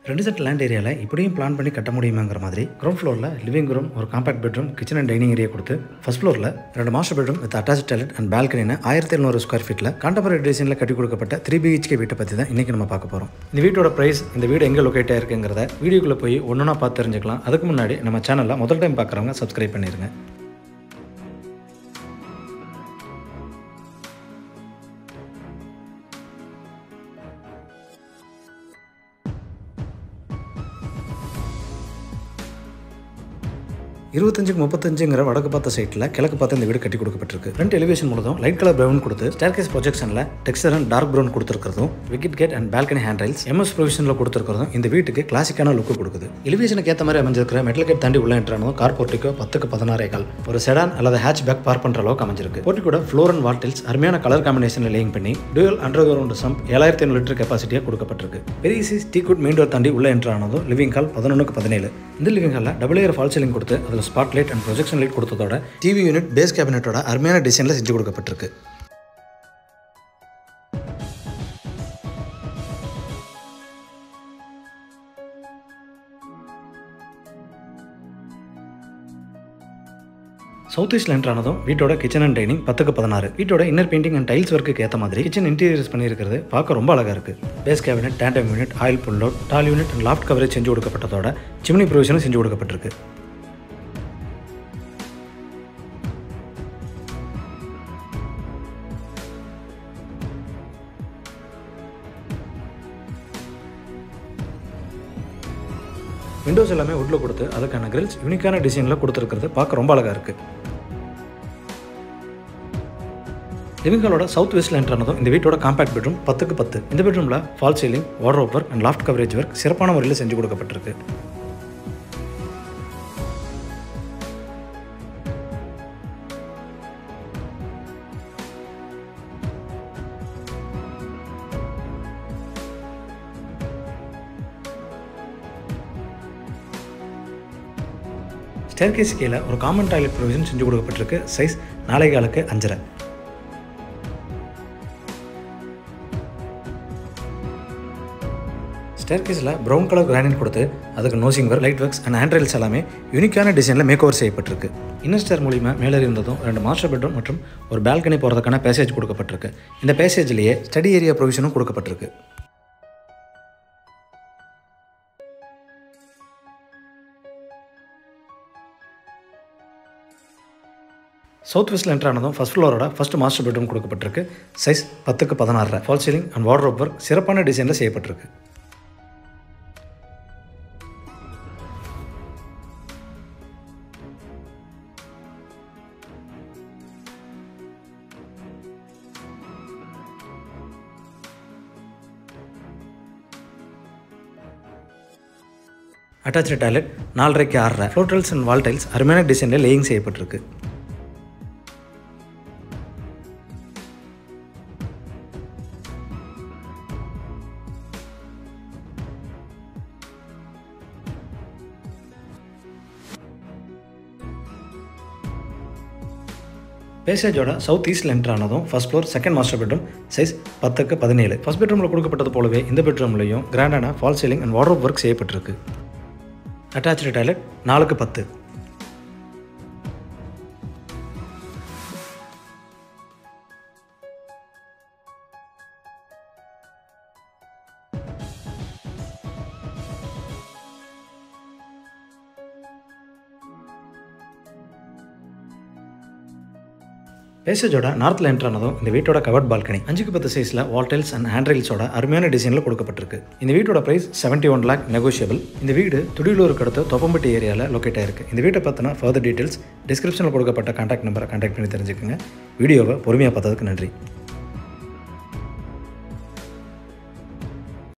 ரெண்டு set land ஏரியாவில் இப்படியும் பிளான் பண்ணி கட்ட முடியுமாங்கிற மாதிரி கிரவுண்ட் ஃப்ளோரில் லிவிங் ரூம் ஒரு compact bedroom kitchen and dining area கொடுத்து ஃபர்ஸ்ட் ஃப்ளோரில் ரெண்டு master bedroom with attach toilet and பால்கனின்னு ஆயிரத்தி எழுநூறு ஸ்கொயர் ஃபீட்டில் காண்டபரி டிசைனில் கட்டி கொடுக்கப்பட்ட த்ரீ பிஹெச்கே வீட்டை பற்றி தான் இன்றைக்கி நம்ம பார்க்க போகிறோம் இந்த வீட்டோட ப்ரைஸ் இந்த வீடு எங்கே லொக்கேட் ஆயிருக்குங்கிறத வீடியோக்குள்ளே போய் ஒன்றா பார்த்து தெரிஞ்சுக்கலாம் அதுக்கு முன்னாடி நம்ம சேனலில் முதல் டைம் பார்க்குறவங்க சப்ஸ்கிரைப் பண்ணிடுங்க இருபத்தஞ்சுக்கு முப்பத்தஞ்சுங்கிற வடக்கு பார்த்த சைட்டில் கிழக்கு பார்த்து இந்த வீடு கட்டி கொடுக்கப்பட்டிருக்கு ஃப்ரண்ட் எலிவேஷன் முழுதும் லைட் கலர் ப்ரௌன் கொடுத்து ஸ்டேர்கேஸ் ப்ரொஜெக்ஷனில் டெக்ஸ்டர் அண்ட் டார்க் ப்ரௌன் கொடுத்துருக்கிறதும் wicket gate and balcony hand rails MS ப்ரொவிஷனில் கொடுத்துருக்கிறதும் இந்த வீட்டுக்கு கிளாசிக்கான லுக்கு கொடுக்குது எலிவேஷனுக்கு ஏற்ற மாதிரி அமைஞ்சிருக்கிற மெட்டல் கேட் தாண்டி உள்ள என்ட்ரானதும் கார் போர்ட்டிக்கோ பத்துக்கு பதினாறே கால் ஒரு செடான் அல்லது ஹேட்ச் பேக் பார்க் பண்ணுற அளவுக்கு அமைஞ்சிருக்கு போர்ட்டிக்கோட ஃப்ளோர் அண்ட் வால்டில்ஸ் அருமையான கலர் காம்பினேஷனில் லேயிங் பண்ணி டூயல் அண்டர் கிரவுண்ட் சம்ப் ஏழாயிரத்தி ஐநூறு லிட்டர் கெப்பாசிட்டியாக கொடுக்கப்பட்டிருக்கு பெரிய size teak wood main door தாண்டி உள்ள என்ட்ரானதும் லிவிங் கால் பதினொன்றுக்கு பதினேழு இந்த லிவிங் ஹாலில் டபுள் ஏர் ஃபால் சீலிங் கொடுத்து அதில் spot light and projection light கொடுத்ததோட டிவி யூனிட் பேஸ் கேபினட்டோட அருமையான டிசைனில் செஞ்சு கொடுக்கப்பட்டிருக்கு சவுத் ஈஸ்ட் என்ட்ரானதும் வீட்டோட கிச்சன் அண்ட் டைனிங் பத்துக்கு பதினாறு வீட்டோட inner painting and tiles work ஏற்ற மாதிரி கிச்சன் இன்டீரியர்ஸ் பண்ணியிருக்கிறது பார்க்க ரொம்ப அழகாக இருக்குது base cabinet tandem unit oil pull out tall unit and loft coverage செஞ்சு கொடுக்கப்பட்டதோட சிம்னி ப்ரொவிஷனும் செஞ்சு கொடுக்கப்பட்டிருக்கு விண்டோஸ் எல்லாமே உள்ள கொடுத்து அதுக்கான கிரில்ஸ் யூனிக்கான டிசைனில் கொடுத்துருக்கிறது பார்க்க ரொம்ப அழகாக இருக்குது லிவிங் ஹாலோட சவுத் வெஸ்ட்ல என்ட்ரானதும் இந்த வீட்டோட காம்பாக்ட் பெட்ரூம் பத்துக்கு பத்து இந்த பெட்ரூமில் false ceiling wardrobe work and loft coverage work சிறப்பான முறையில் செஞ்சு கொடுக்கப்பட்டிருக்கு ஸ்டேர்கேஸ் கீழே ஒரு காமன் டாய்லெட் ப்ரொவிஷன் செஞ்சு கொடுக்கப்பட்டிருக்கு சைஸ் நாளை காலுக்கு அஞ்சரை ஸ்டேர்கேஸில் ப்ரௌன் கலர் கிரானைட் கொடுத்து அதுக்கு nosing work light works and handrails எல்லாமே யூனிக்கான டிசைனில் மேக் ஓவர் செய்யப்பட்டிருக்கு இன்னர் ஸ்டேர் மூலிமா மேலே இருந்ததும் ரெண்டு மாஸ்டர் பெட்ரூம் மற்றும் ஒரு பால்கனி போகிறதுக்கான பேசேஜ் கொடுக்கப்பட்டிருக்கு இந்த பேசேஜ்லேயே ஸ்டடி ஏரியா ப்ரொவிஷனும் கொடுக்கப்பட்டிருக்கு சவுத் வெஸ்ட்ல என்ட்ரானதும் ஃபஸ்ட் ஃப்ளோரோட ஃபஸ்ட் மாஸ்டர் பெட்ரூம் கொடுக்கப்பட்டிருக்கு சைஸ் பத்துக்கு பதினாறு false ceiling and wardrobe work சிறப்பான டிசைனில் செய்யப்பட்டிருக்கு அட்டாச்சு டாய்லெட் நாலரைக்கு ஆறரை floor tiles and wall tiles அருமையான டிசைனில் லேயிங் செய்யப்பட்டிருக்கு பேசேஜோட சவுத் ஈஸ்ட்ல என்ட்ரு ஆனதும் first floor second master bedroom size பத்துக்கு பதினேழு ஃபர்ஸ்ட் பெட்ரூமில் கொடுக்கப்பட்டது போலவே இந்த பெட்ரூம்லையும் கிராண்டான false ceiling and wardrobe work செய்யப்பட்டிருக்கு அட்டாச்சு டாய்லெட் நாலுக்கு பத்து பேசேஜோட நார்த்தில் என்ட்ரானதும் இந்த வீட்டோட கவர்ட் பால்கனி அஞ்சுக்கு பத்து சைஸில் வால்டைல்ஸ் அண்ட் ஹேண்ட்ரைல்ஸோட அருமையான டிசைனில் கொடுக்கப்பட்டிருக்கு இந்த வீட்டோட price seventy one lakh negotiable இந்த வீடு துடிலூருக்கு அடுத்து தொப்பம்பட்டி ஏரியாவில் லொக்கேட் ஆயிருக்கு இந்த வீட்டை பற்றின ஃபர்தர் டீட்டெயில்ஸ் டிஸ்கிரிப்ஷனில் கொடுக்கப்பட்ட கான்டாக்ட் நம்பரை கான்டாக்ட் பண்ணி தெரிஞ்சுக்கோங்க வீடியோவை பொறுமையாக பார்த்ததுக்கு நன்றி